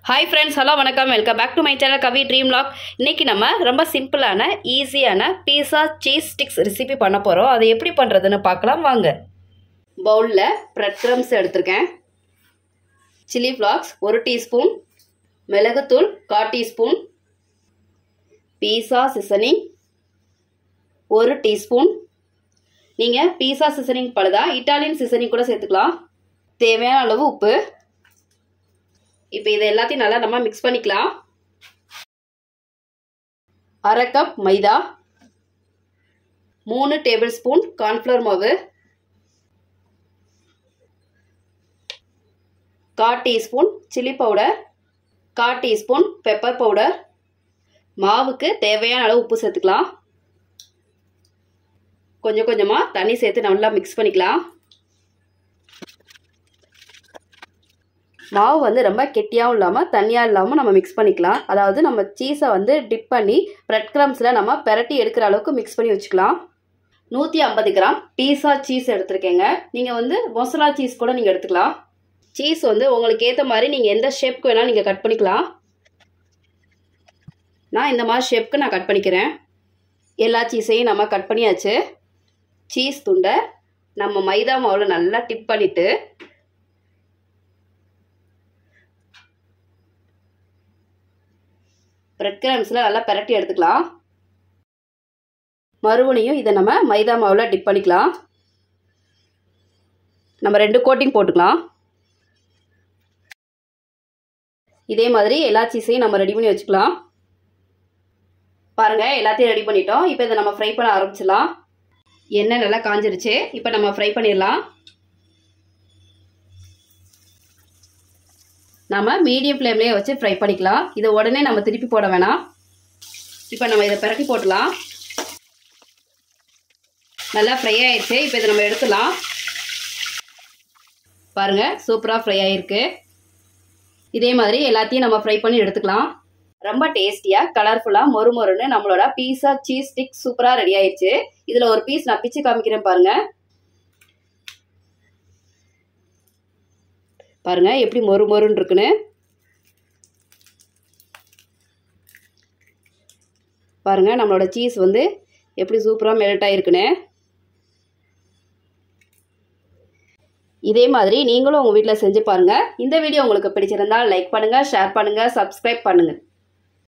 hi friends hello வணக்கம் welcome back to my channel Kavi dream log இன்றைக்கி நம்ம ரொம்ப சிம்பிளான ஈஸியான பீஸா சீஸ் ஸ்டிக்ஸ் ரெசிபி பண்ண போகிறோம் அதை எப்படி பண்ணுறதுன்னு பார்க்கலாம் வாங்க பவுலில் ப்ரெட் க்ரம்ஸ் எடுத்திருக்கேன் சில்லி ஃப்ளாக்ஸ் ஒரு டீஸ்பூன் மிளகுத்தூள் கால் டீஸ்பூன் பீஸா சிசனிங் ஒரு டீஸ்பூன் நீங்கள் பீஸா சிசனிங் பழுதா இட்டாலியன் சிசனிங் கூட சேர்த்துக்கலாம் தேவையான அளவு உப்பு இப்போ இதை எல்லாத்தையும் நல்லா நம்ம மிக்ஸ் பண்ணிக்கலாம் அரை கப் மைதா மூணு டேபிள் ஸ்பூன் கார்ன்ஃப்ளவர் மாவு கால் டீஸ்பூன் சில்லி பவுடர் கால் டீஸ்பூன் பெப்பர் பவுடர் மாவுக்கு தேவையான அளவு உப்பு சேர்த்துக்கலாம் கொஞ்சம் கொஞ்சமாக தண்ணி சேர்த்து நல்லா மிக்ஸ் பண்ணிக்கலாம் மாவு வந்து ரொம்ப கெட்டியாகவும் இல்லாமல் தண்ணியாக இல்லாமல் நம்ம மிக்ஸ் பண்ணிக்கலாம் அதாவது நம்ம சீஸை வந்து டிப் பண்ணி ப்ரெட் க்ரம்ஸில் நம்ம பெரட்டி எடுக்கிற அளவுக்கு மிக்ஸ் பண்ணி வச்சுக்கலாம் நூற்றி ஐம்பது கிராம் பீஸா சீஸ் எடுத்துருக்கேங்க நீங்கள் வந்து மொசரா சீஸ் கூட நீங்கள் எடுத்துக்கலாம் சீஸ் வந்து உங்களுக்கு ஏற்ற மாதிரி நீங்கள் எந்த ஷேப்க்கு வேணாலும் நீங்கள் கட் பண்ணிக்கலாம் நான் இந்த மாதிரி ஷேப்க்கு நான் கட் பண்ணிக்கிறேன் எல்லா சீஸையும் நம்ம கட் பண்ணியாச்சு சீஸ் துண்டை நம்ம மைதா மாவில் நல்லா டிப் பண்ணிவிட்டு ப்ரெட் கிராம்ஸில் நல்லா பரட்டி எடுத்துக்கலாம் மறுபடியும் இதை நம்ம மைதா மாவில் டிப் பண்ணிக்கலாம் நம்ம ரெண்டு கோட்டிங் போட்டுக்கலாம் இதே மாதிரி எல்லா சீஸையும் நம்ம ரெடி பண்ணி வச்சுக்கலாம் பாருங்கள் எல்லாத்தையும் ரெடி பண்ணிட்டோம் இப்போ இதை நம்ம ஃப்ரை பண்ண ஆரம்பிச்சிடலாம் எண்ணெய் நல்லா காஞ்சிருச்சு இப்போ நம்ம ஃப்ரை பண்ணிடலாம் நம்ம மீடியம் ஃப்ளேம்லேயே வச்சு ஃப்ரை பண்ணிக்கலாம் இதை உடனே நம்ம திருப்பி போட வேணாம் இப்போ நம்ம இதை பிரட்டி போட்டலாம் நல்லா ஃப்ரை ஆயிடுச்சு இப்போ இதை நம்ம எடுத்துலாம் பாருங்கள் சூப்பராக ஃப்ரை ஆகிருக்கு இதே மாதிரி எல்லாத்தையும் நம்ம ஃப்ரை பண்ணி எடுத்துக்கலாம் ரொம்ப டேஸ்டியாக கலர்ஃபுல்லாக மொறு மொறுன்னு நம்மளோட பீஸா சீஸ் ஸ்டிக் சூப்பராக ரெடி ஆயிடுச்சு இதில் ஒரு பீஸ் நான் பிச்சு காமிக்கிறேன் பாருங்கள் பாருங்க எப்படி மொறு மொறுன்னு இருக்குன்னு பாருங்க நம்மளோட சீஸ் வந்து எப்படி சூப்பராக மெல்ட் ஆகிருக்குன்னு இதே மாதிரி நீங்களும் உங்கள் வீட்டில் செஞ்சு பாருங்கள் இந்த வீடியோ உங்களுக்கு பிடிச்சிருந்தால் லைக் பண்ணுங்கள் ஷேர் பண்ணுங்கள் சப்ஸ்கிரைப் பண்ணுங்கள்